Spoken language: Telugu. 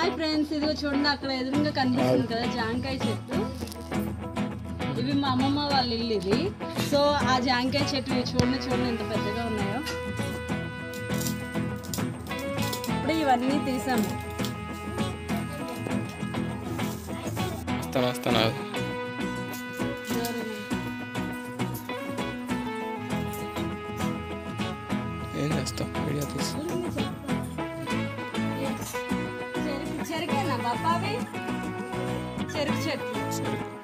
హాయ్ ఫ్రెండ్స్ ఇదిగో చూడండి అక్కడ ఎదురుగా కనిపిస్తుంది కదా జాంకాయ చెట్టు ఇవి మా అమ్మమ్మ వాళ్ళ ఇల్లు ఇది సో ఆ జాంకాయ చెట్టు ఇవి చూడండి చూడండి ఎంత పెద్దగా ఉన్నాయో ఇప్పుడు ఇవన్నీ తీసాము వస్తాను వస్తాను ఏం చేస్తావు వీడియో తీసి చెరుకు చెరుకేనా బప్పావి చెరుకు చెట్టు సరే